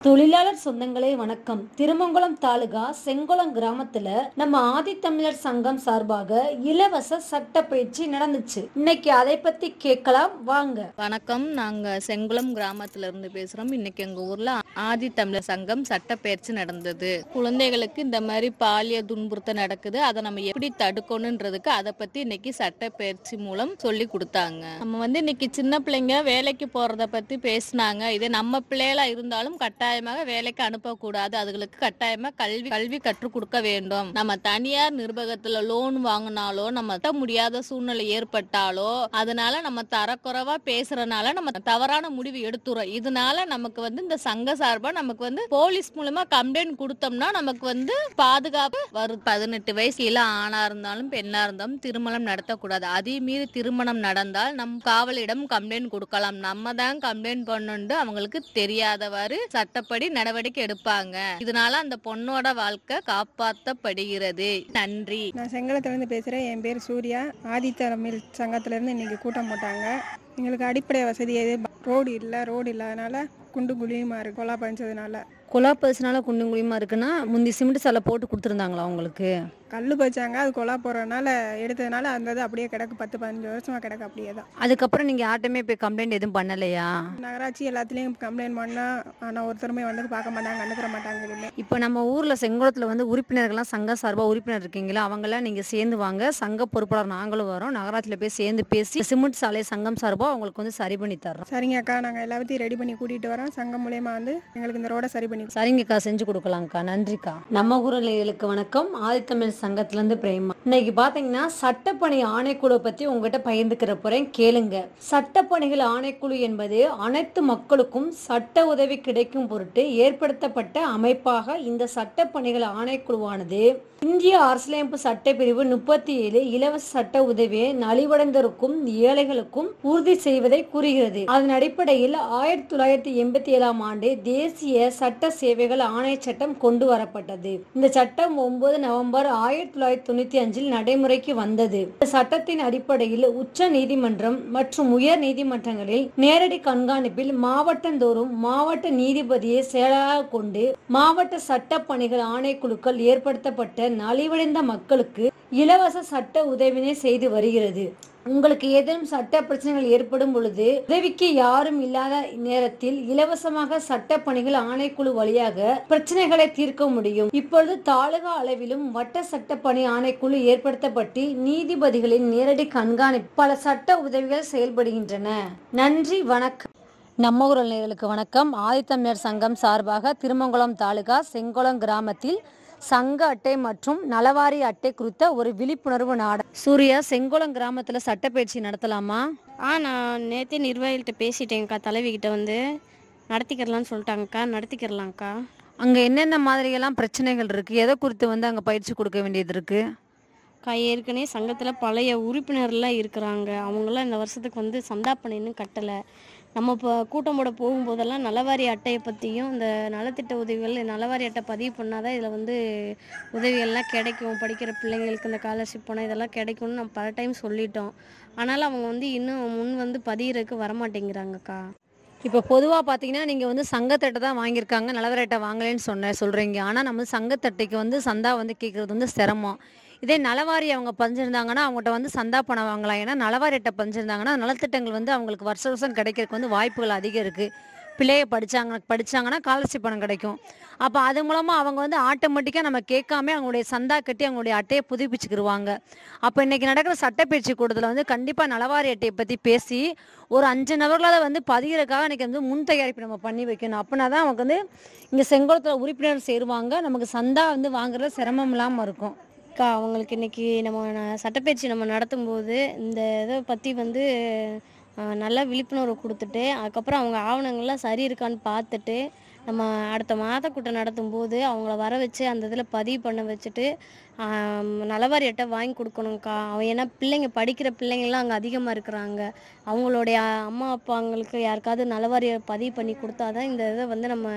தொழிலாளர் சொந்தங்களே வணக்கம் திருமங்கலம் தாலுகா செங்குளம் கிராமத்துல நம்ம ஆதித்தமிழர் சங்கம் சார்பாக இலவச சட்ட பயிற்சி நடந்துச்சு இன்னைக்கு அதை பத்தி கேட்கலாம் வாங்க வணக்கம் நாங்க செங்குளம் கிராமத்துல இருந்து பேசுறோம் இன்னைக்கு எங்க ஊர்ல ஆதி தமிழர் சங்கம் சட்டப்பயிற்சி நடந்தது குழந்தைகளுக்கு இந்த மாதிரி பாலிய துன்புறுத்தல் நடக்குது அதை நம்ம எப்படி தடுக்கணுன்றதுக்கு அதை பத்தி இன்னைக்கு சட்டப்பயிற்சி மூலம் சொல்லி கொடுத்தாங்க நம்ம வந்து இன்னைக்கு சின்ன பிள்ளைங்க வேலைக்கு போறத பத்தி பேசினாங்க இதே நம்ம பிள்ளைகளா இருந்தாலும் கட்டாயமாக வேலைக்கு அனுப்பக்கூடாது அதுகளுக்கு கட்டாயமா கல்வி கல்வி கற்றுக் கொடுக்க வேண்டும் நம்ம தனியார் நிர்வாகத்துல லோன் வாங்கினாலோ நம்ம கட்ட முடியாத சூழ்நிலை ஏற்பட்டாலோ அதனால நம்ம தரக்குறைவா பேசுறதுனால நம்ம தவறான முடிவு எடுத்துறோம் இதனால நமக்கு வந்து இந்த சங்க சார்பா நமக்கு வந்து போலீஸ் மூலமா கம்ப்ளைண்ட் கொடுத்தோம்னா நமக்கு வந்து பாதுகாப்பு வரும் பதினெட்டு வயசு கீழே ஆணா இருந்தாலும் பெண்ணா இருந்தாலும் திருமணம் நடத்தக்கூடாது அதே மீறி திருமணம் நடந்தால் நம் காவலிடம் கம்ப்ளைண்ட் கொடுக்கலாம் நம்ம தான் கம்ப்ளைண்ட் பண்ணுண்டு அவங்களுக்கு தெரியாதவாறு சட்டப்படி நடவடிக்கை எடுப்பாங்க இதனால அந்த பொண்ணோட வாழ்க்கை காப்பாற்றப்படுகிறது நன்றி நான் செங்கலத்துலேருந்து பேசுகிறேன் என் பேர் சூர்யா ஆதித்தமிழ் சங்கத்துலேருந்து இன்றைக்கி கூட்டம் போட்டாங்க எங்களுக்கு அடிப்படை வசதி எது ரோடு இல்லை ரோடு இல்லாதனால குண்டு குழியுமா இருக்கு கொலா பறிச்சதுனால குலா பரிசுனால குண்டும் குழியுமா இருக்குன்னா முந்தி சிமெண்ட் சிலை போட்டு கொடுத்துருந்தாங்களா உங்களுக்கு கல் பறிச்சாங்க அது கொலா போடுறதுனால எடுத்ததுனால அந்த இது அப்படியே கிடக்கு பத்து பதினஞ்சு வருஷமா கிடக்கு அப்படியே தான் அதுக்கப்புறம் நீங்க யார்ட்டுமே போய் கம்ப்ளைண்ட் எதுவும் பண்ணலையா நகராட்சி எல்லாத்துலேயும் கம்ப்ளைண்ட் பண்ணால் ஆனால் ஒருத்தருமே வந்து பார்க்க மாட்டாங்க கண்டுக்கிற மாட்டாங்க எதுவுமே இப்போ நம்ம ஊர்ல செங்குளத்துல வந்து உறுப்பினர்கள்லாம் சங்க சார்பா உறுப்பினர் இருக்கீங்களா அவங்கெல்லாம் நீங்க சேர்ந்து வாங்க சங்க பொறுப்பாளர் நாங்களும் வரோம் நகராட்சியில போய் சேர்ந்து பேசி சிமெண்ட் சாலை சங்கம் சார்பா அவங்களுக்கு வந்து சரி பண்ணி தர்றோம் சரிங்க அக்கா நாங்கள் எல்லாத்தையும் ரெடி பண்ணி கூட்டிகிட்டு வரோம் சங்கம் மூலயமா வந்து எங்களுக்கு இந்த ரோடை சரி பண்ணி சரிங்கக்கா செஞ்சு கொடுக்கலாம்க்கா நன்றிக்கா நம்ம ஊரர்களுக்கு வணக்கம் ஆதித்தமிழ் சங்கத்துல இருந்து பிரேமா இன்னைக்கு பாத்தீங்கன்னா சட்டப்பணி ஆணைக்குழு பத்தி உங்ககிட்ட பகிர்ந்துக்கிற போறேன் கேளுங்க சட்டப்பணிகள் ஆணைக்குழு என்பது அனைத்து மக்களுக்கும் சட்ட உதவி கிடைக்கும் பொருட்டு ஏற்படுத்தப்பட்ட அமைப்பாக இந்த சட்டப்பணிகள் ஆணைக்குழுவானது இந்திய அரசியலமைப்பு சட்டப்பிரிவு முப்பத்தி ஏழு இலவச சட்ட உதவியை நலிவடைந்தோருக்கும் ஏழைகளுக்கும் உறுதி செய்வதை கூறுகிறது அதன் அடிப்படையில் ஆயிரத்தி தொள்ளாயிரத்தி எண்பத்தி ஏழாம் ஆண்டு தேசிய சட்ட சேவைகள் ஆணைய சட்டம் கொண்டு வரப்பட்டது இந்த சட்டம் ஒன்பது நவம்பர் ஆயிரத்தி தொள்ளாயிரத்தி தொண்ணூத்தி அஞ்சில் நடைமுறைக்கு வந்தது இந்த சட்டத்தின் அடிப்படையில் உச்ச நீதிமன்றம் மற்றும் உயர் நீதிமன்றங்களில் நேரடி கண்காணிப்பில் மாவட்டந்தோறும் மாவட்ட நீதிபதியை செயலாக கொண்டு மாவட்ட சட்ட பணிகள் ஆணைக்குழுக்கள் ஏற்படுத்தப்பட்ட நலிவடைந்த மக்களுக்கு இலவச சட்ட உதவினை செய்து வருகிறது உங்களுக்கு ஏதேனும் சட்ட பிரச்சனைகள் ஏற்படும் பொழுது உதவிக்கு யாரும் இல்லாத நேரத்தில் இலவசமாக சட்ட பணிகள் ஆணைக்குழு வழியாக பிரச்சனைகளை தீர்க்க முடியும் இப்பொழுது தாலுகா அளவிலும் வட்ட சட்ட பணி ஆணைக்குழு ஏற்படுத்தப்பட்டு நீதிபதிகளின் நேரடி கண்காணிப்பு பல சட்ட உதவிகள் செயல்படுகின்றன நன்றி வணக்கம் நம்ம ஊரல் நேயர்களுக்கு வணக்கம் ஆதித்தமிழர் சங்கம் சார்பாக திருமங்கலம் தாலுகா செங்குளம் கிராமத்தில் சங்க அட்டை மற்றும் நலவாரி அட்டை குறித்த ஒரு விழிப்புணர்வு நாட சூர்யா செங்குளம் கிராமத்துல சட்டப்பயிற்சி நடத்தலாமா ஆ நான் நேற்றே நிர்வாகிகிட்ட பேசிட்டேங்க்கா தலைவிக்கிட்ட வந்து நடத்திக்கிறலான்னு சொல்லிட்டாங்கக்கா நடத்திக்கிறலாம்க்கா அங்க என்னென்ன மாதிரியெல்லாம் பிரச்சனைகள் இருக்கு எதை குறித்து வந்து அங்க பயிற்சி கொடுக்க வேண்டியது இருக்கு அக்கா ஏற்கனவே சங்கத்தில் பழைய உறுப்பினர்லாம் இருக்கிறாங்க அவங்களாம் இந்த வருஷத்துக்கு வந்து சந்தாப்பணம் இன்னும் கட்டலை நம்ம இப்போ கூட்டம் போட போகும்போதெல்லாம் நலவாரி அட்டையை பற்றியும் இந்த நலத்திட்ட உதவிகள் நலவாரி அட்டை பதிவு பண்ணாதான் இதில் வந்து உதவிகள்லாம் கிடைக்கும் படிக்கிற பிள்ளைங்களுக்கு இந்த ஸ்காலர்ஷிப் பணம் இதெல்லாம் கிடைக்கும்னு நம்ம பல டைம் சொல்லிட்டோம் ஆனாலும் அவங்க வந்து இன்னும் முன் வந்து பதிகிறதுக்கு வரமாட்டேங்கிறாங்கக்கா இப்போ பொதுவாக பார்த்தீங்கன்னா நீங்கள் வந்து சங்கத்தட்டை தான் வாங்கியிருக்காங்க நலவரட்டை வாங்கலைன்னு சொன்ன சொல்கிறீங்க ஆனால் நம்ம சங்கத்தட்டைக்கு வந்து சந்தா வந்து கேட்குறது வந்து சிரமம் இதே நலவாரி அவங்க பதிஞ்சிருந்தாங்கன்னா அவங்ககிட்ட வந்து சந்தா பணம் வாங்கலாம் ஏன்னா நலவாரி அட்டை பதிஞ்சிருந்தாங்கன்னா நலத்திட்டங்கள் வந்து அவங்களுக்கு வருஷ வருஷம் கிடைக்கிறதுக்கு வந்து வாய்ப்புகள் அதிகம் இருக்குது பிள்ளைய படிச்சாங்க படிச்சாங்கன்னா ஸ்காலர்ஷிப் பணம் கிடைக்கும் அப்போ அது மூலமாக அவங்க வந்து ஆட்டோமேட்டிக்காக நம்ம கேட்காம அவங்களுடைய சந்தா கட்டி அவங்களுடைய அட்டையை புதுப்பிச்சுக்கிருவாங்க அப்போ இன்னைக்கு நடக்கிற சட்டப்பயிற்சி கூட்டத்தில் வந்து கண்டிப்பாக நலவாரி அட்டையை பற்றி பேசி ஒரு அஞ்சு நபர்களாவது வந்து பதிகிறதுக்காக இன்னைக்கு வந்து முன் தயாரிப்பு நம்ம பண்ணி வைக்கணும் அப்படின்னா தான் நமக்கு வந்து இங்கே செங்கோலத்தில் உறுப்பினர் சேருவாங்க நமக்கு சந்தா வந்து வாங்குறது சிரமம் இல்லாமல் இருக்கும் அக்கா அவங்களுக்கு இன்னைக்கு நம்ம ந- சட்டப்பயிற்சி நம்ம நடத்தும்போது இந்த இதை பற்றி வந்து அஹ், நல்லா விழிப்புணர்வு கொடுத்துட்டு அதுக்கப்புறம் அவங்க ஆவணங்கள்லாம் சரி இருக்கான்னு பார்த்துட்டு நம்ம அடுத்த மாத கூட்டம் நடத்தும் போது அவங்கள வர வச்சு அந்த இதில் பதிவு பண்ண வச்சுட்டு ஆம், நலவாரி அட்டை வாங்கி கொடுக்கணும்க்கா அவன் ஏன்னா பிள்ளைங்க படிக்கிற பிள்ளைங்கள்லாம் அங்கே அதிகமாக இருக்கிறாங்க அவங்களுடைய அம்மா அப்பாங்களுக்கு யாருக்காவது நலவாரியை பதிவு பண்ணி கொடுத்தாதான் இந்த இதை வந்து நம்ம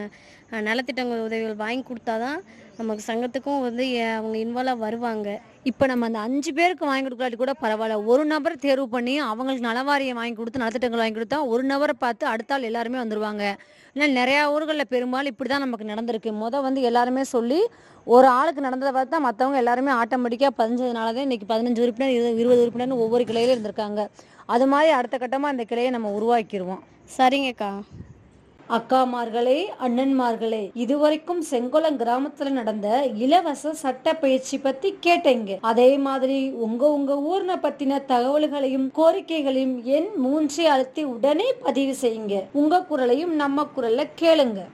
அஹ், நலத்திட்ட உதவிகள் வாங்கி கொடுத்தாதான் நமக்கு சங்கத்துக்கும் வந்து எ- அவங்க இன்வால்வ் வருவாங்க இப்போ நம்ம அந்த அஞ்சு பேருக்கு வாங்கி கொடுக்காட்டி கூட பரவாயில்ல ஒரு நபர் தேர்வு பண்ணி அவங்களுக்கு நலவாரியம் வாங்கி கொடுத்து நலத்திட்டங்கள் வாங்கி கொடுத்தா ஒரு நபரை பார்த்து அடுத்த ஆள் எல்லாருமே வந்துருவாங்க ஏன்னா நிறையா ஊர்களில் பெரும்பாலும் இப்படி தான் நமக்கு நடந்திருக்கு முத வந்து எல்லாருமே சொல்லி ஒரு ஆளுக்கு நடந்ததை பார்த்தா மற்றவங்க எல்லாருமே ஆட்டோமேட்டிக்காக பதினஞ்சதுனால தான் இன்னைக்கு பதினஞ்சு உறுப்பினர் இருபது இருபது உறுப்பினர்னு ஒவ்வொரு கிளையில இருந்திருக்காங்க அது மாதிரி அடுத்த கட்டமாக அந்த கிளையை நம்ம உருவாக்கிடுவோம் சரிங்கக்கா அக்காமார்களே அண்ணன்மார்களே இதுவரைக்கும் செங்கோலம் கிராமத்துல நடந்த இலவச சட்ட பயிற்சி பத்தி கேட்டீங்க அதே மாதிரி உங்க உங்க ஊர்ன பத்தின தகவல்களையும் கோரிக்கைகளையும் எண் மூன்றை அழுத்தி உடனே பதிவு செய்யுங்க உங்க குரலையும் நம்ம குரல்ல கேளுங்க